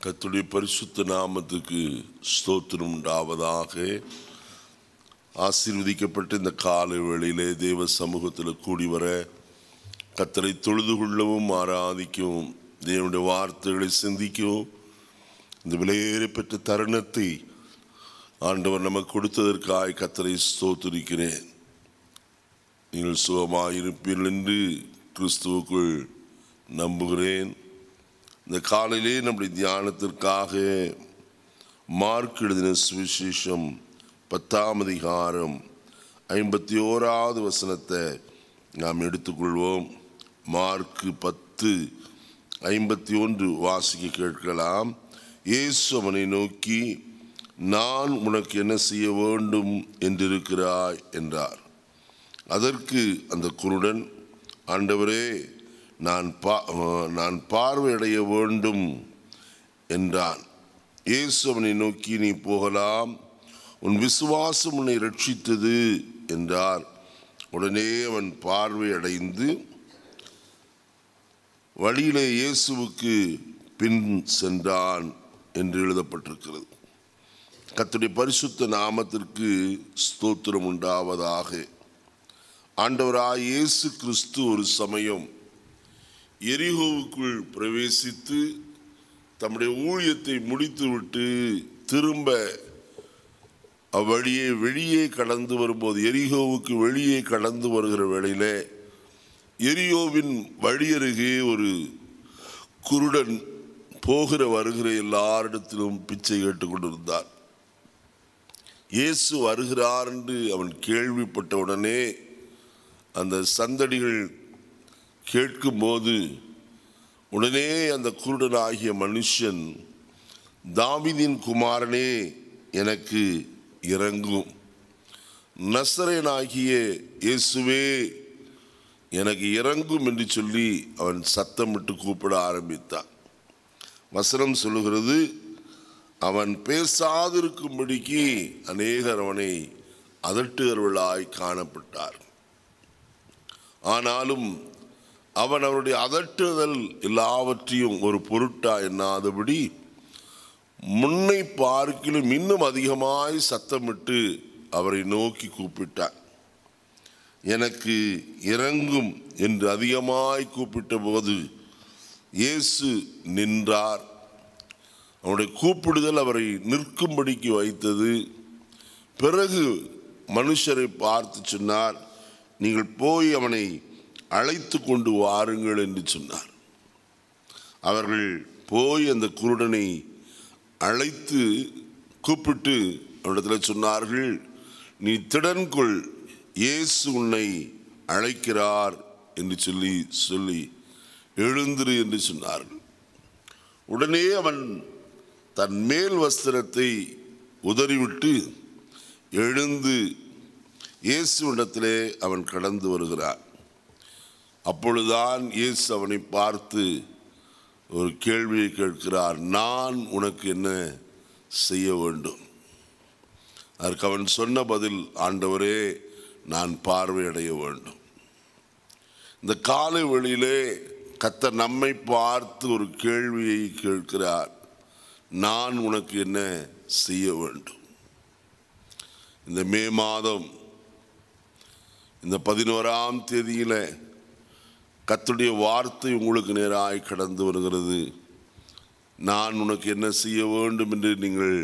கர்த்தருடைய பரிசுத்த நாமத்துக்கு ஸ்தோத்திரம் உண்டாவதாக ஆசீர்வதிக்கப்பட்ட இந்த காலை வேளையிலே தேவ சமூகத்தில் கூடி வர கத்தரை தொழுது கொள்ளவும் ஆராதிக்கவும் தேவனுடைய வார்த்தைகளை சிந்திக்கவும் இந்த விலையேறி பெற்ற தருணத்தை ஆண்டவர் நமக்கு கொடுத்ததற்காய் கத்தரை ஸ்தோத்திரிக்கிறேன் நீங்கள் சுகமாயிருப்பீர்கள் என்று கிறிஸ்துவுக்குள் நம்புகிறேன் இந்த காலையிலே நம்முடைய தியானத்திற்காக மார்க் எழுதின சுவிசேஷம் பத்தாம் அதிகாரம் ஐம்பத்தி ஓராவது வசனத்தை நாம் எடுத்துக்கொள்வோம் மார்க்கு பத்து ஐம்பத்தி ஒன்று வாசிக்க கேட்கலாம் இயேசு அவனை நோக்கி நான் உனக்கு என்ன செய்ய வேண்டும் என்றிருக்கிறாய் என்றார் அதற்கு அந்த குருடன் ஆண்டவரே நான் பா நான் பார்வையடைய வேண்டும் என்றான் இயேசு அவனை நோக்கி நீ போகலாம் உன் விசுவாசம் உன்னை ரட்சித்தது என்றார் உடனே அவன் பார்வையடைந்து வழியிலே இயேசுவுக்கு பின் சென்றான் என்று எழுதப்பட்டிருக்கிறது கர்த்தருடைய பரிசுத்த நாமத்திற்கு ஸ்தோத்திரம் உண்டாவதாக ஆண்டவராய் இயேசு கிறிஸ்து ஒரு சமயம் எரிகோவுக்குள் பிரவேசித்து தம்முடைய ஊழியத்தை முடித்துவிட்டு திரும்ப அவ்வழியே வெளியே கடந்து வரும்போது எரிகோவுக்கு வெளியே கடந்து வருகிற வேளையிலே எரியோவின் வழியருகே ஒரு குருடன் போகிற வருகிற எல்லாரிடத்திலும் பிச்சை கேட்டுக் கொண்டிருந்தார் இயேசு வருகிறார் என்று அவன் கேள்விப்பட்ட உடனே அந்த சந்தடிகள் கேட்கும்போது உடனே அந்த குருடனாகிய மனுஷன் தாவிதின் குமாரனே எனக்கு இறங்கும் நசரேனாகிய இயேசுவே எனக்கு இறங்கும் என்று சொல்லி அவன் சத்தமிட்டு கூப்பிட ஆரம்பித்தான் வசனம் சொல்லுகிறது அவன் பேசாதிருக்கும்படிக்கு அநேகர் அவனை அதட்டுகிறவர்களாய் காணப்பட்டார் ஆனாலும் அவன் அவருடைய அதட்டுதல் எல்லாவற்றையும் ஒரு பொருட்டா எண்ணாதபடி முன்னை பார்க்கிலும் இன்னும் அதிகமாய் சத்தமிட்டு அவரை நோக்கி கூப்பிட்டான் எனக்கு இறங்கும் என்று அதிகமாய் கூப்பிட்ட போது இயேசு நின்றார் அவனுடைய கூப்பிடுதல் அவரை நிற்கும்படிக்கு வைத்தது பிறகு மனுஷரை பார்த்து சொன்னார் நீங்கள் போய் அவனை அழைத்து கொண்டு வாருங்கள் என்று சொன்னார் அவர்கள் போய் அந்த குருடனை அழைத்து கூப்பிட்டு அவரிடத்தில் சொன்னார்கள் நீ திடன்கொள் இயேசு உன்னை அழைக்கிறார் என்று சொல்லி சொல்லி எழுந்திரு என்று சொன்னார்கள் உடனே அவன் தன் மேல் வஸ்திரத்தை உதறிவிட்டு எழுந்து இயேசுவிடத்திலே அவன் கடந்து வருகிறான் அப்பொழுதுதான் இயேசு அவனை பார்த்து ஒரு கேள்வியை கேட்கிறார் நான் உனக்கு என்ன செய்ய வேண்டும் அதற்கு அவன் சொன்ன பதில் ஆண்டவரே நான் பார்வையடைய வேண்டும் இந்த காலை வெளியிலே கத்த நம்மை பார்த்து ஒரு கேள்வியை கேட்கிறார் நான் உனக்கு என்ன செய்ய வேண்டும் இந்த மே மாதம் இந்த பதினோராம் தேதியில் கத்துடைய வார்த்தை உங்களுக்கு நேராய் கடந்து வருகிறது நான் உனக்கு என்ன செய்ய வேண்டும் என்று நீங்கள்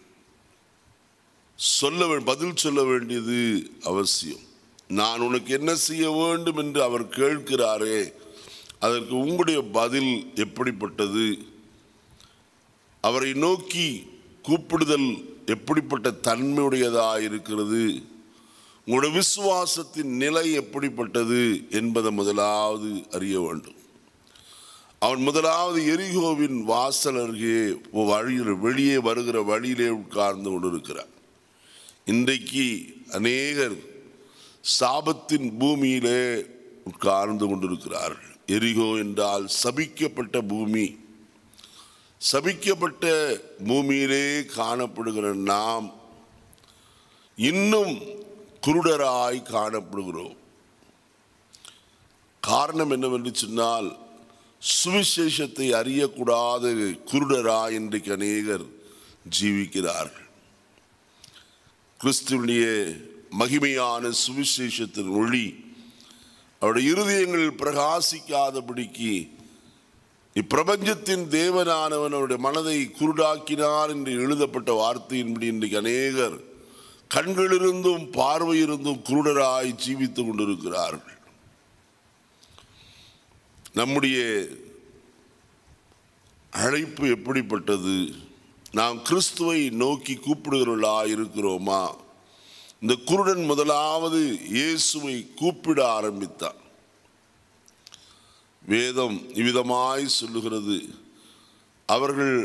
சொல்ல வே- பதில் சொல்ல வேண்டியது அவசியம் நான் உனக்கு என்ன செய்ய வேண்டும் என்று அவர் கேட்கிறாரே அதற்கு உங்களுடைய பதில் எப்படிப்பட்டது அவரை நோக்கி கூப்பிடுதல் எப்படிப்பட்ட தன்மையுடையதாக இருக்கிறது உங்களுடைய விசுவாசத்தின் நிலை எப்படிப்பட்டது என்பதை முதலாவது அறிய வேண்டும் அவன் முதலாவது எரிகோவின் வாசல் அருகே வழியில் வெளியே வருகிற வழியிலே உட்கார்ந்து கொண்டிருக்கிறார் இன்றைக்கு அநேகர் சாபத்தின் பூமியிலே உட்கார்ந்து கொண்டிருக்கிறார்கள் எரிகோ என்றால் சபிக்கப்பட்ட பூமி சபிக்கப்பட்ட பூமியிலே காணப்படுகிற நாம் இன்னும் குருடராய் காணப்படுகிறோம் காரணம் என்னவென்று சொன்னால் சுவிசேஷத்தை அறியக்கூடாத குருடரா இன்றைக்கு அநேகர் ஜீவிக்கிறார்கள் கிறிஸ்துவனுடைய மகிமையான சுவிசேஷத்தின் ஒளி அவருடைய இருதயங்களில் பிரகாசிக்காதபடிக்கு இப்பிரபஞ்சத்தின் தேவனானவன் அவருடைய மனதை குருடாக்கினார் என்று எழுதப்பட்ட வார்த்தையின்படி இன்றைக்கு அநேகர் கண்களிலிருந்தும் பார்வையிருந்தும் குருடராய் ஜீவித்துக் கொண்டிருக்கிறார்கள் நம்முடைய அழைப்பு எப்படிப்பட்டது நாம் கிறிஸ்துவை நோக்கி கூப்பிடுகிறவர்களா இருக்கிறோமா இந்த குருடன் முதலாவது இயேசுவை கூப்பிட ஆரம்பித்தான் வேதம் இவ்விதமாய் சொல்லுகிறது அவர்கள்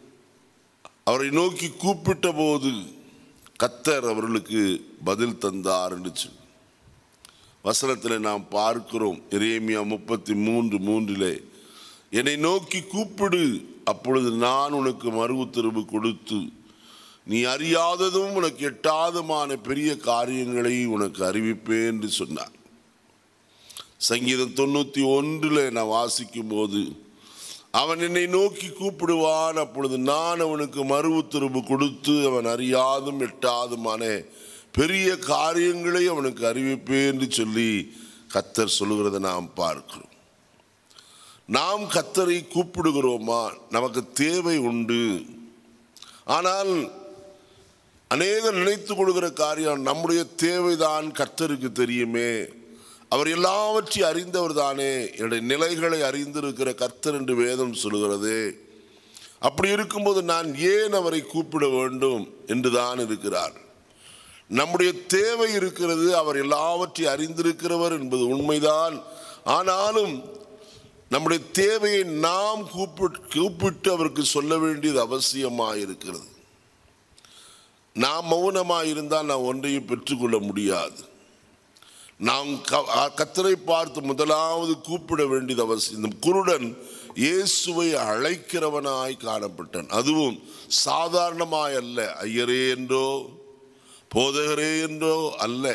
அவரை நோக்கி கூப்பிட்ட போது கத்தர் அவர்களுக்கு பதில் தந்தார் என்று சொல்லி வசனத்தில் நாம் பார்க்கிறோம் எரேமியா முப்பத்தி மூன்று மூன்றிலே என்னை நோக்கி கூப்பிடு அப்பொழுது நான் உனக்கு மறு உத்தரவு கொடுத்து நீ அறியாததும் உனக்கு எட்டாதமான பெரிய காரியங்களை உனக்கு அறிவிப்பேன் என்று சொன்னார் சங்கீதம் தொண்ணூற்றி ஒன்றில் நான் வாசிக்கும் போது அவன் என்னை நோக்கி கூப்பிடுவான் அப்பொழுது நான் அவனுக்கு மறு உத்தரவு கொடுத்து அவன் அறியாதும் எட்டாதுமான பெரிய காரியங்களை அவனுக்கு அறிவிப்பேன் என்று சொல்லி கத்தர் சொல்லுகிறதை நாம் பார்க்கிறோம் நாம் கத்தரை கூப்பிடுகிறோமா நமக்கு தேவை உண்டு ஆனால் அநேகம் நினைத்து கொள்கிற காரியம் நம்முடைய தேவைதான் கர்த்தருக்கு தெரியுமே அவர் எல்லாவற்றையும் அறிந்தவர் தானே என்னுடைய நிலைகளை அறிந்திருக்கிற கர்த்தர் என்று வேதம் சொல்கிறது அப்படி இருக்கும்போது நான் ஏன் அவரை கூப்பிட வேண்டும் என்று தான் இருக்கிறார் நம்முடைய தேவை இருக்கிறது அவர் எல்லாவற்றையும் அறிந்திருக்கிறவர் என்பது உண்மைதான் ஆனாலும் நம்முடைய தேவையை நாம் கூப்பிட்டு கூப்பிட்டு அவருக்கு சொல்ல வேண்டியது அவசியமாக இருக்கிறது நாம் மௌனமாக இருந்தால் நான் ஒன்றையும் பெற்றுக்கொள்ள முடியாது நாம் க- கத்தரை பார்த்து முதலாவது கூப்பிட வேண்டியது அவசியம் இந்த குருடன் இயேசுவை அழைக்கிறவனாய் காணப்பட்டான் அதுவும் சாதாரணமாய் அல்ல ஐயரே என்றோ போதகரே என்றோ அல்ல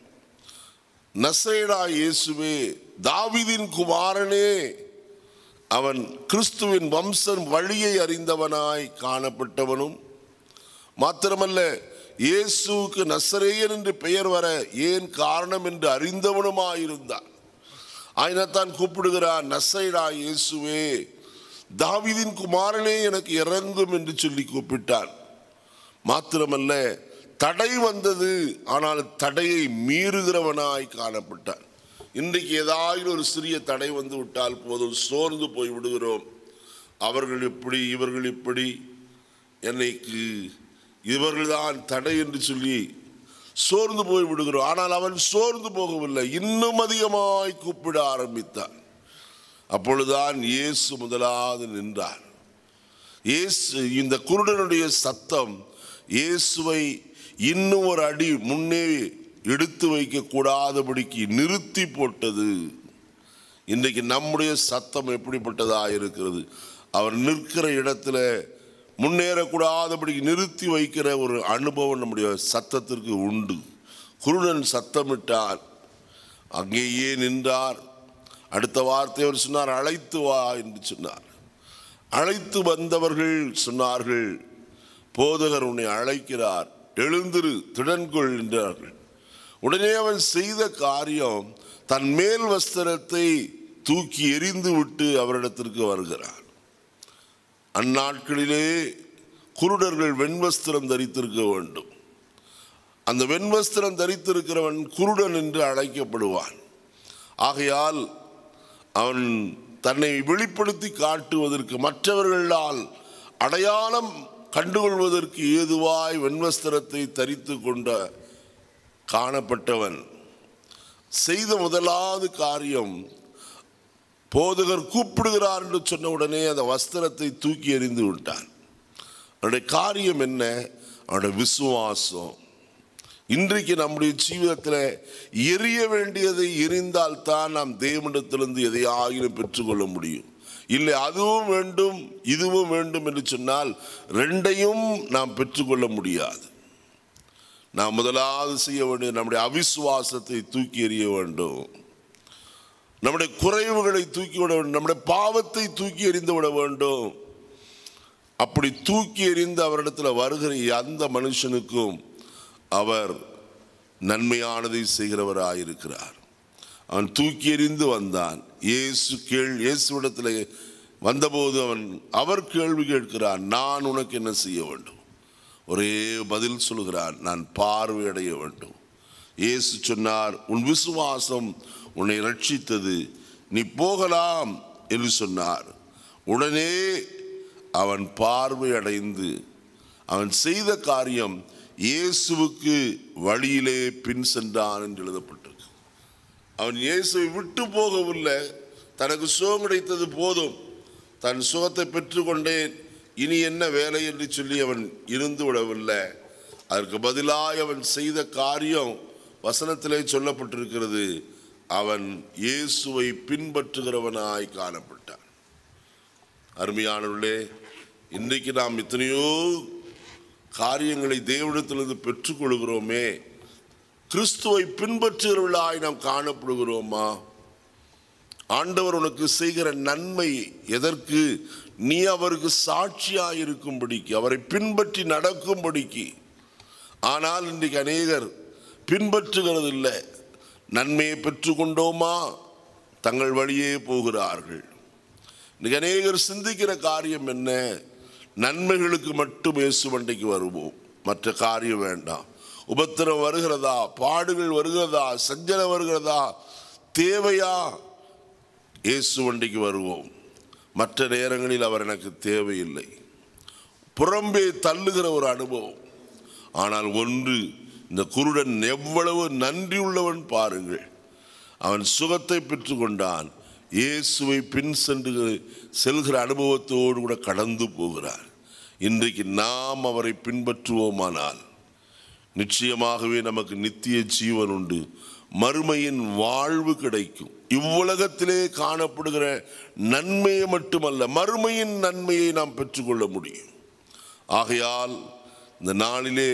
நசேடா இயேசுவே தாவீதின் குமாரனே அவன் கிறிஸ்துவின் வம்சம் வழியை அறிந்தவனாய் காணப்பட்டவனும் மாத்திரமல்ல இயேசுவுக்கு நசரேயன் என்று பெயர் வர ஏன் காரணம் என்று அறிந்தவனுமாயிருந்தான் ஆயினத்தான் கூப்பிடுகிறான் நசைடா இயேசுவே தாவீதின் குமாரனே எனக்கு இறங்கும் என்று சொல்லி கூப்பிட்டான் மாத்திரமல்ல தடை வந்தது ஆனால் தடையை மீறுகிறவனாய் காணப்பட்டான் இன்றைக்கு ஏதாவது ஒரு சிறிய தடை வந்து விட்டால் போதும் சோர்ந்து போய் விடுகிறோம் அவர்கள் இப்படி இவர்கள் இப்படி என்னைக்கு இவர்கள்தான் தடை என்று சொல்லி சோர்ந்து போய் விடுகிறோம் ஆனால் அவன் சோர்ந்து போகவில்லை இன்னும் அதிகமாய் கூப்பிட ஆரம்பித்தான் அப்பொழுதுதான் இயேசு முதலாவது நின்றார் இயேசு இந்த குருடனுடைய சத்தம் இயேசுவை இன்னும் ஒரு அடி முன்னே எடுத்து வைக்க கூடாதபடிக்கு நிறுத்தி போட்டது இன்றைக்கு நம்முடைய சத்தம் எப்படிப்பட்டதா இருக்கிறது அவர் நிற்கிற இடத்துல முன்னேறக்கூடாதபடிக்கு நிறுத்தி வைக்கிற ஒரு அனுபவம் நம்முடைய சத்தத்திற்கு உண்டு குருடன் சத்தமிட்டார் அங்கேயே நின்றார் அடுத்த வார்த்தை அவர் சொன்னார் அழைத்து வா என்று சொன்னார் அழைத்து வந்தவர்கள் சொன்னார்கள் போதகர் உன்னை அழைக்கிறார் எழுந்திரு திடன்கொள் என்றார்கள் உடனே அவன் செய்த காரியம் தன் மேல் வஸ்திரத்தை தூக்கி எறிந்து விட்டு அவரிடத்திற்கு வருகிறார் அந்நாட்களிலே குருடர்கள் வெண்வஸ்திரம் தரித்திருக்க வேண்டும் அந்த வெண்வஸ்திரம் தரித்திருக்கிறவன் குருடன் என்று அழைக்கப்படுவான் ஆகையால் அவன் தன்னை வெளிப்படுத்தி காட்டுவதற்கு மற்றவர்களால் அடையாளம் கண்டுகொள்வதற்கு ஏதுவாய் வெண்வஸ்திரத்தை தரித்து கொண்ட காணப்பட்டவன் செய்த முதலாவது காரியம் போதகர் கூப்பிடுகிறார் என்று சொன்ன உடனே அந்த வஸ்திரத்தை தூக்கி எறிந்து விட்டான் அவனுடைய காரியம் என்ன அவனுடைய விசுவாசம் இன்றைக்கு நம்முடைய ஜீவிதத்தில் எரிய வேண்டியதை எரிந்தால் தான் நாம் தேவனிடத்திலிருந்து எதையாகிலும் பெற்றுக்கொள்ள முடியும் இல்லை அதுவும் வேண்டும் இதுவும் வேண்டும் என்று சொன்னால் ரெண்டையும் நாம் பெற்றுக்கொள்ள முடியாது நாம் முதலாவது செய்ய வேண்டியது நம்முடைய அவிசுவாசத்தை தூக்கி எறிய வேண்டும் நம்முடைய குறைவுகளை தூக்கி விட வேண்டும் நம்முடைய பாவத்தை தூக்கி எறிந்து விட வேண்டும் அப்படி தூக்கி எறிந்து அவரிடத்தில் வருகிற அந்த மனுஷனுக்கும் அவர் நன்மையானதை செய்கிறவராயிருக்கிறார் அவன் தூக்கி எறிந்து வந்தான் இயேசு கேள் இயேசுவிடத்தில் வந்தபோது அவன் அவர் கேள்வி கேட்கிறான் நான் உனக்கு என்ன செய்ய வேண்டும் ஒரே பதில் சொல்கிறான் நான் பார்வையடைய வேண்டும் இயேசு சொன்னார் உன் விசுவாசம் உன்னை ரட்சித்தது நீ போகலாம் என்று சொன்னார் உடனே அவன் பார்வை அடைந்து அவன் செய்த காரியம் இயேசுவுக்கு வழியிலே பின் சென்றான் என்று எழுதப்பட்டிருக்கு அவன் இயேசுவை விட்டு போகவில்லை தனக்கு சுகம் கிடைத்தது போதும் தன் சுகத்தை பெற்றுக்கொண்டேன் இனி என்ன வேலை என்று சொல்லி அவன் இருந்து விடவில்லை அதற்கு பதிலாக அவன் செய்த காரியம் வசனத்திலே சொல்லப்பட்டிருக்கிறது அவன் இயேசுவை பின்பற்றுகிறவனாய் காணப்பட்டான் அருமையானவர்களே இன்றைக்கு நாம் எத்தனையோ காரியங்களை தேவனிடத்திலிருந்து பெற்றுக்கொள்கிறோமே கிறிஸ்துவை பின்பற்றுகிறவர்களாய் நாம் காணப்படுகிறோமா ஆண்டவர் உனக்கு செய்கிற நன்மை எதற்கு நீ அவருக்கு சாட்சியாய் இருக்கும்படிக்கு அவரை பின்பற்றி நடக்கும்படிக்கு ஆனால் இன்றைக்கு அநேகர் பின்பற்றுகிறது இல்லை நன்மையை பெற்றுக்கொண்டோமா தங்கள் வழியே போகிறார்கள் இன்னைக்கு அநேகர் சிந்திக்கிற காரியம் என்ன நன்மைகளுக்கு மட்டும் இயேசு வண்டைக்கு வருவோம் மற்ற காரியம் வேண்டாம் உபத்திரம் வருகிறதா பாடுகள் வருகிறதா சஞ்சலம் வருகிறதா தேவையா இயேசு வண்டிக்கு வருவோம் மற்ற நேரங்களில் அவர் எனக்கு தேவையில்லை புறம்பே தள்ளுகிற ஒரு அனுபவம் ஆனால் ஒன்று இந்த குருடன் எவ்வளவு நன்றி உள்ளவன் பாருங்கள் அவன் சுகத்தை பெற்றுக்கொண்டான் இயேசுவை பின் சென்று செல்கிற அனுபவத்தோடு கூட கடந்து போகிறார் இன்றைக்கு நாம் அவரை பின்பற்றுவோமானால் நிச்சயமாகவே நமக்கு நித்திய ஜீவன் உண்டு மறுமையின் வாழ்வு கிடைக்கும் இவ்வுலகத்திலே காணப்படுகிற நன்மையை மட்டுமல்ல மறுமையின் நன்மையை நாம் பெற்றுக்கொள்ள முடியும் ஆகையால் இந்த நாளிலே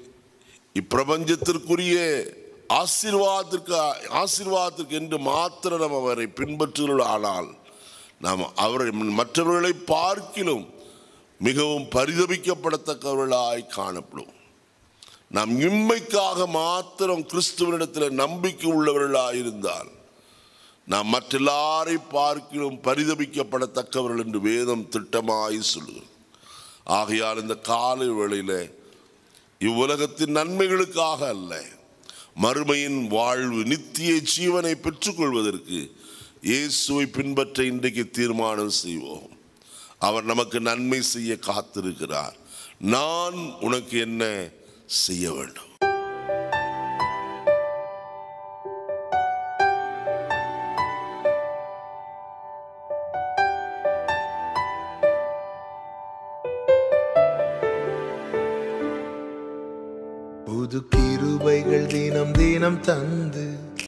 இப்பிரபஞ்சத்திற்குரிய ஆசீர்வாதத்திற்கு ஆசீர்வாதத்திற்கு என்று மாத்திரம் நாம் அவரை பின்பற்றுகிறோம் ஆனால் நாம் அவரை மற்றவர்களை பார்க்கிலும் மிகவும் பரிதபிக்கப்படத்தக்கவர்களாய் காணப்படும் நாம் இம்மைக்காக மாத்திரம் கிறிஸ்துவனிடத்தில் நம்பிக்கை உள்ளவர்களாக இருந்தால் நாம் மற்றெல்லாரை பார்க்கிலும் பரிதபிக்கப்படத்தக்கவர்கள் என்று வேதம் திட்டமாய் சொல்லுகிறது ஆகையால் இந்த காலை வேளையில் இவ்வுலகத்தின் நன்மைகளுக்காக அல்ல மறுமையின் வாழ்வு நித்திய ஜீவனை பெற்றுக்கொள்வதற்கு இயேசுவை பின்பற்ற இன்றைக்கு தீர்மானம் செய்வோம் அவர் நமக்கு நன்மை செய்ய காத்திருக்கிறார் நான் உனக்கு என்ன செய்ய வேண்டும் புது கிருபைகள் தினம் தினம் தந்து